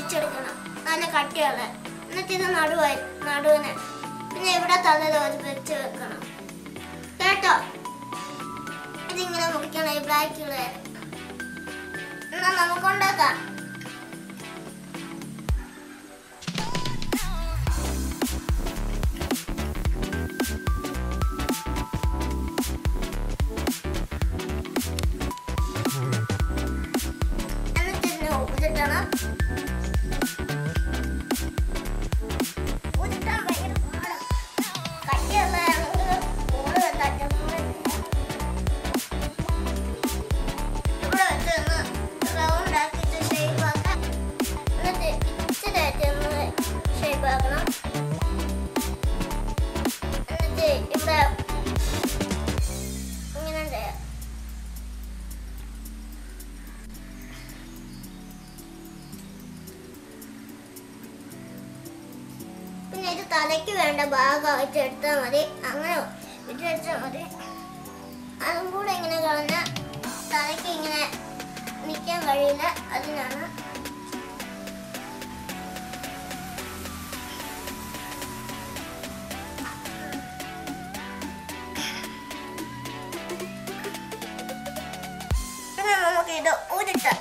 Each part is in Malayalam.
മുറിച്ചെടുക്കണം നല്ല കട്ടിയുള്ള എന്നിട്ട് ഇത് നടുവായി നടുവിന് പിന്നെ ഇവിടെ തല വെച്ച് വെക്കണം കേട്ടോ ഇതിങ്ങനെ മുറിക്കണം ഈ ബ്ലാക്കുള്ള എന്നാ നമുക്കുണ്ടാക്കാം എന്നിട്ട് ഇതിനെ ഉതിർത്തണം ഉതിർത്താൻ ഭയങ്കര പാടാ. കട്ടിയുള്ളതാണെങ്കിൽ കൂടുതൽ തട്ടുമ്പോൾ ഇവിടെ വെച്ച് ഒന്ന് റൗണ്ട് ആക്കിയിട്ട് ഷേപ്പ് ആക്കാം എന്നിട്ട് ഇച്ചിരി ആയിട്ട് ഒന്ന് ഷേപ്പ് ആക്കണം എന്നിട്ട് ഇവിടെ ഇങ്ങനെ ചെയ്യാം പിന്നെ ഇത് തലയ്ക്ക് വേണ്ട ഭാഗമായിട്ട് എടുത്താൽ മതി അങ്ങനെ വിചാരിച്ചാൽ മതി അതും കൂടെ ഇങ്ങനെ കളഞ്ഞ തലയ്ക്ക് ഇങ്ങനെ നിൽക്കാൻ കഴിയില്ല അതിനാണ് പിന്നെ നമുക്ക് ഇത് ഉരുട്ടാം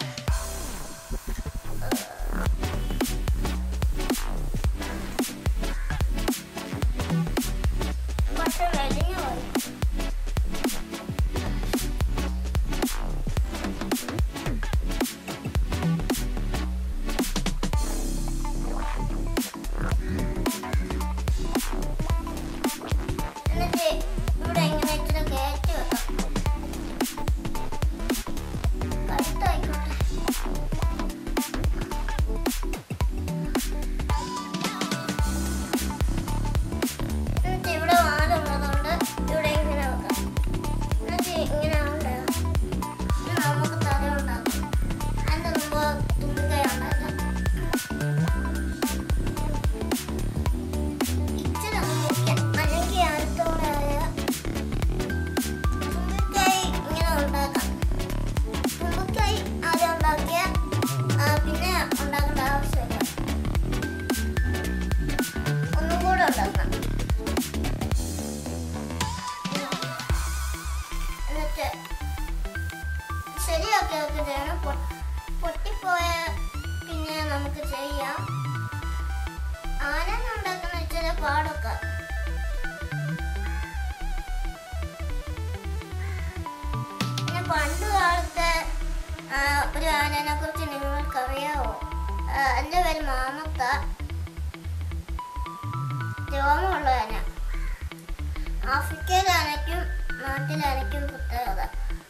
പക്ഷെ മെലിഞ്ഞു പോയി എന്നിട്ട് ഇവിടെ ഇങ്ങനെ ഇച്ചിരി കയറ്റി വെക്കാം കഴുത്തായിക്കോട്ടെ എന്നിട്ട് ഇവിടെ വാലുള്ളതുകൊണ്ട് ഇവിടെ ഇങ്ങനെ വെക്കാം എന്നിട്ട് ഇങ്ങനെ ആവണ്ടേ ഇനി നമുക്ക് തല ഉണ്ടാക്കാം അതിൻ്റെ മുമ്പ് തുമ്പിക്കൈ ഉണ്ടാക്കാം ഇച്ചിരി ഒന്ന് മുറിക്കാം അല്ലെങ്കിൽ അടുത്തോടെ ആയ തുമ്പിക്കൈ ഇങ്ങനെ ഉണ്ടാക്കാം തുമ്പിക്കൈ ആദ്യം ഉണ്ടാക്കിയ ആ, പിന്നെ ഉണ്ടാക്കേണ്ട ആവശ്യമില്ല ഒന്നും കൂടെ ഉണ്ടാക്കണം എന്നിട്ട് ശരിയാക്കി ഒക്കെ ചെയ്യണം പൊ- പൊട്ടിപ്പോയ പിന്നെ നമുക്ക് ചെയ്യാം ആന ഉണ്ടാക്കുന്ന ഇച്ചിരി പാടൊക്കെ പിന്നെ പണ്ട് കാലത്തെ ആ, ഒരു ആനനെ കുറിച്ച് നിങ്ങൾക്ക് അറിയാവോ ആ, എൻ്റെ പേര് മാമത്ത രോമമുള്ള ആന ആഫ്രിക്കയിലെ ആനയ്ക്കും നാട്ടിലെ ആനയ്ക്കും പ്രത്യേകത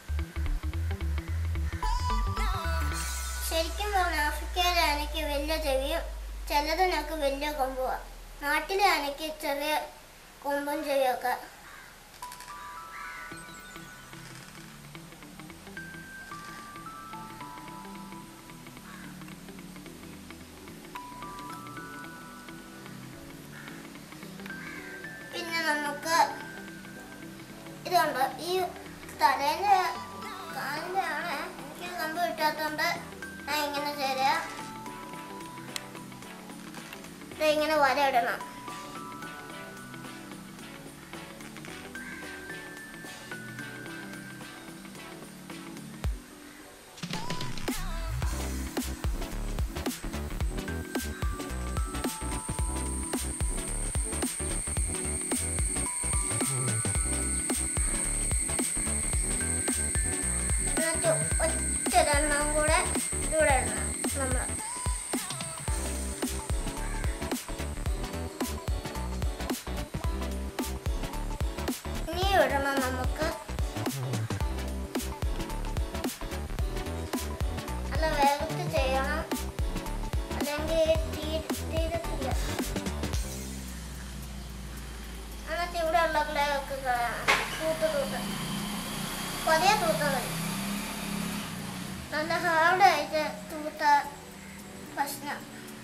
ശരിക്കും പറഞ്ഞാൽ ആഫ്രിക്കയിലെ ആനയ്ക്ക് വലിയ ചെവിയും ചിലതിനൊക്കെ വലിയ കൊമ്പുമാണ് നാട്ടിലെ ആനയ്ക്ക് ചെറിയ കൊമ്പും ചെവിയൊക്കെ പിന്നെ നമുക്ക് ഇതുണ്ട് ഈ തലേൻ്റെ കാലിൻ്റെ ആണ് എനിക്ക് കമ്പ് കിട്ടാത്തതുകൊണ്ട് ഞാൻ ഇങ്ങനെ ചേരുക ഇത് ഇങ്ങനെ വര ഇടണം എന്നിട്ട് ഒറ്റരെണ്ണം കൂടെ ഇവിടെ ഇടണം നമ്മൾ ഇനി ഇടണം നമുക്ക് അല്ല വേഗത്തിൽ ചെയ്യണം അല്ലെങ്കിൽ തീ തീരത്തില്ല എന്നിട്ട് ഇവിടെ ഉള്ള ക്ലേയൊക്കെ കളയണം തൂത്ത് തൂത്ത് പതിയെ തൂത്താൽ മതി നല്ല ഹാർഡായിട്ട് തൂത്ത പ്രശ്നം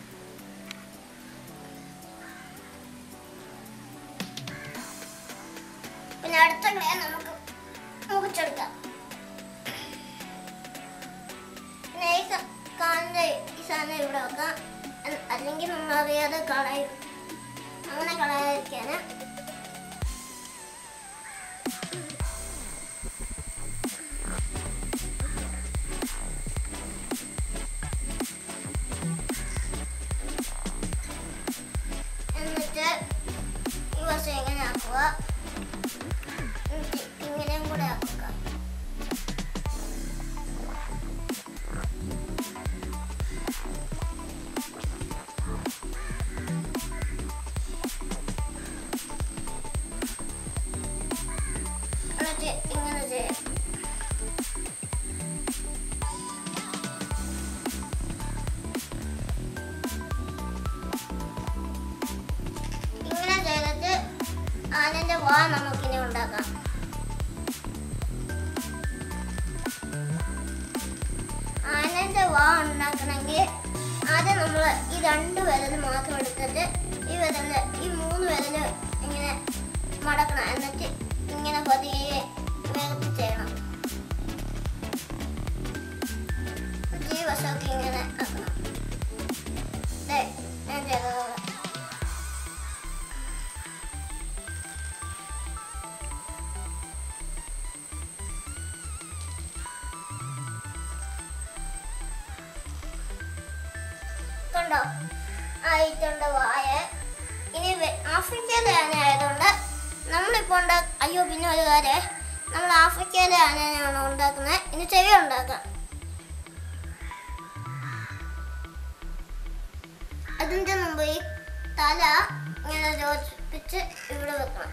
പിന്നെ അടുത്ത ക്ലേ നമുക്ക് മുറിച്ചെടുക്കാം പിന്നെ ഈ സ- കാലിന്റെ ഈ സാധനം ഇവിടെ വെക്കാം അല്ലെങ്കിൽ നമ്മൾ അറിയാതെ കളയും അങ്ങനെ കളയാതിരിക്കാന് എന്നിട്ട് ഈ വശം ഇങ്ങനെ ആക്കുക എന്നിട്ട് ഇങ്ങനെയും കൂടെ ആക്കുക എന്നിട്ട് ഇങ്ങനെ ചെയ്യാം ഇങ്ങനെ ചെയ്തിട്ട് ആനന്റെ വാ നമുക്കിനി ഉണ്ടാക്കാം ആനന്റെ വാ ഉണ്ടാക്കണമെങ്കിൽ ആദ്യം നമ്മൾ ഈ രണ്ട് വിരൽ മാത്രം എടുത്തിട്ട് ഈ വിരല് ഈ മൂന്ന് വിരല് ഇങ്ങനെ മടക്കണം എന്നിട്ട് ഇങ്ങനെ പതിയെ വേഗത്തിൽ ചെയ്യണം എന്നിട്ട് ഈ വശമൊക്കെ ഇങ്ങനെ ആക്കണം ദേ, ഞാൻ ചെയ്തതുപോലെ കണ്ടോ ആയിട്ടുണ്ട് വായ ഇനി വെ- ആഫ്രിക്കയിലെ ആന ആയതുകൊണ്ട് നമ്മളിപ്പോൾ ഉണ്ടാ അയ്യോ പിന്നെ ഒരു കാര്യം നമ്മൾ ആഫ്രിക്കയിലെ ആനയാണ് ഉണ്ടാക്കുന്നത് ഇനി ചെവി ഉണ്ടാക്കാം അതിൻ്റെ മുമ്പ് ഈ തല ഇങ്ങനെ യോജിപ്പിച്ച് ഇവിടെ വെക്കണം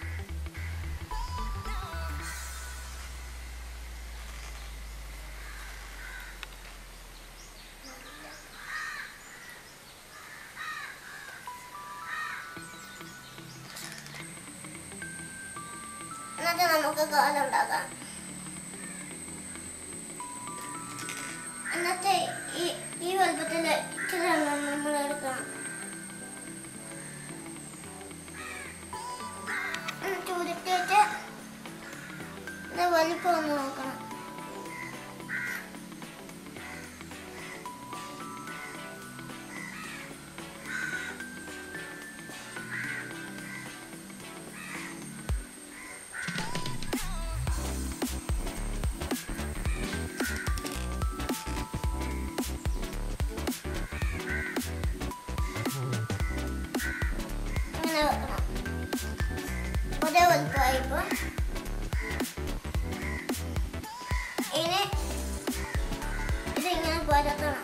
എന്നിട്ട് നമുക്ക് കാലുണ്ടാക്കാം എന്നിട്ട് ഈ ഈ വലുപ്പത്തില് ഇച്ചിരി എണ്ണം നമ്മൾ എടുക്കണം എന്നിട്ട് ഉരുട്ടിയിട്ട് ഇത് വലിപ്പം ഒന്ന് നോക്കണം ഇങ്ങനെ വെക്കണം ഒരേ വലുപ്പമായി ഇപ്പൊ ഇനി ഇതിങ്ങനെ പരത്തണം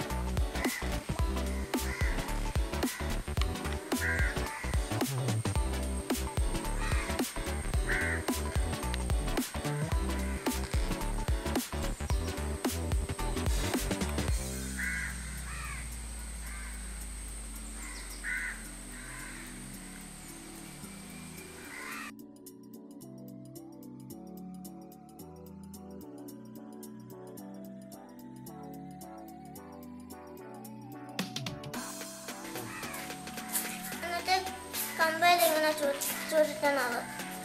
എന്നിട്ട് കമ്പയിൽ ഇങ്ങനെ ചുരുട്ടണത്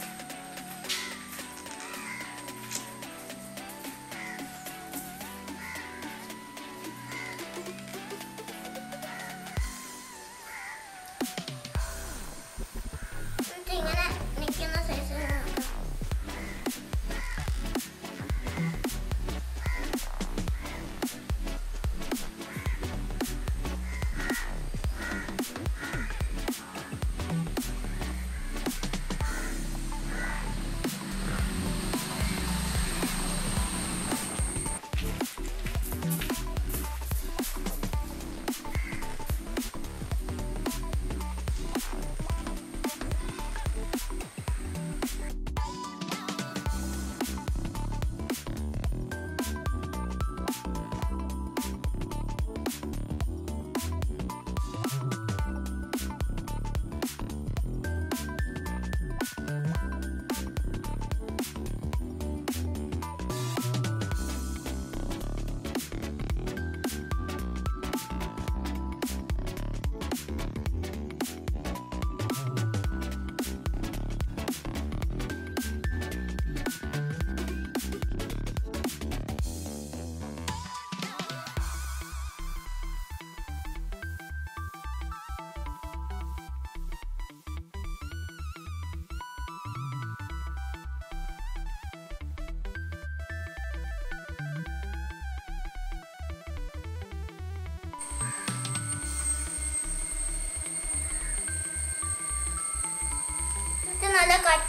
എന്നിട്ട് ഇങ്ങനെ നിൽക്കുന്ന സൈസിൽ നോക്കണം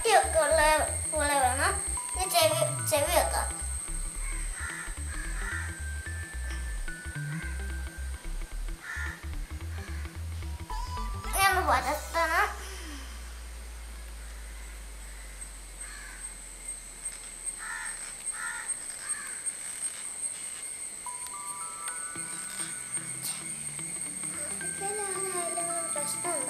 കട്ടിയൊക്കെ ഉള്ള പോലെ വേണം ഇനി ചെവി ചെവി വെക്കാം ഇനി ഒന്ന് പരത്തണം ഇതിലാണായാലും പ്രശ്നമുണ്ടോ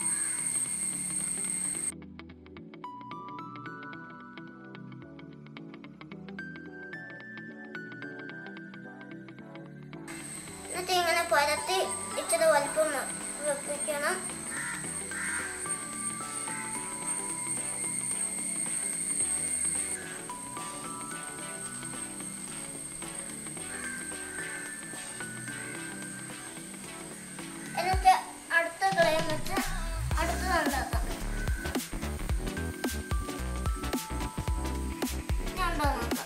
എന്നിട്ട് ഇങ്ങനെ പരത്തി ഇച്ചിരി വലിപ്പം വെപ്പിക്കണം എന്നിട്ട് അടുത്ത കളയും വെച്ച് അടുത്തത് ഉണ്ടാക്കാം ഇനി ഉണ്ടോ നോക്കാം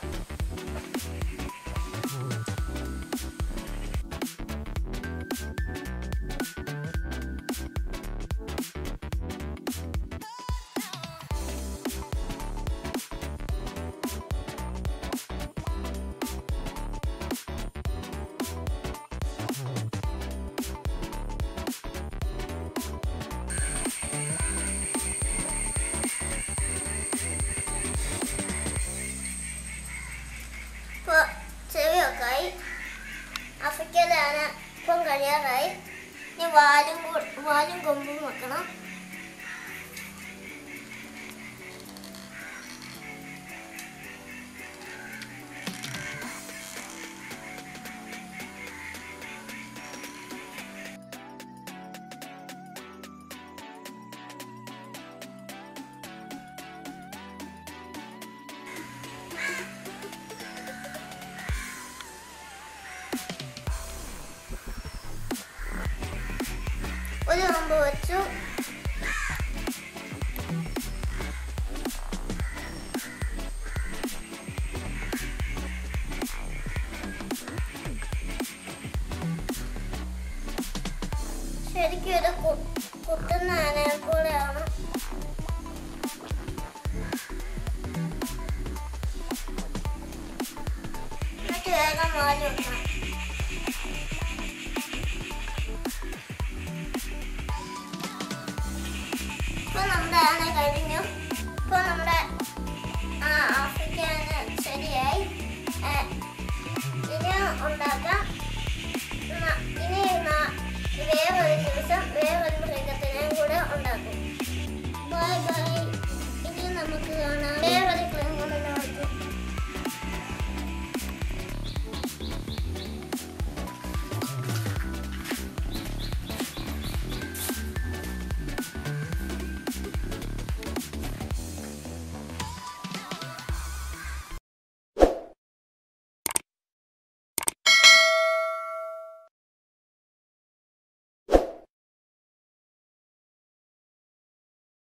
ഇപ്പോൾ ചെവിയൊക്കെ ആയി ആഫ്രിക്കയിലെ ആന ഇപ്പം കഴിയാറായി ഇനി വാലും കൂ- വാലും കൊമ്പും വെക്കണം ഒരു കൊമ്പ് വെച്ചു ശരിക്കും ഒരു കു- കുത്തുന്ന ആനയെ പോലെയാണ് എന്നിട്ട് വേഗം വാല് വെക്കണം ഇപ്പൊ നമ്മുടെ ആന കഴിഞ്ഞു ഇപ്പൊ നമ്മുടെ ആ ആഫ്രിക്ക ആന ശരിയായി ഏ, ഇനി ഉണ്ടാക്കാം ന- ഇനി ന- വേറൊരു ദിവസം വേറൊരു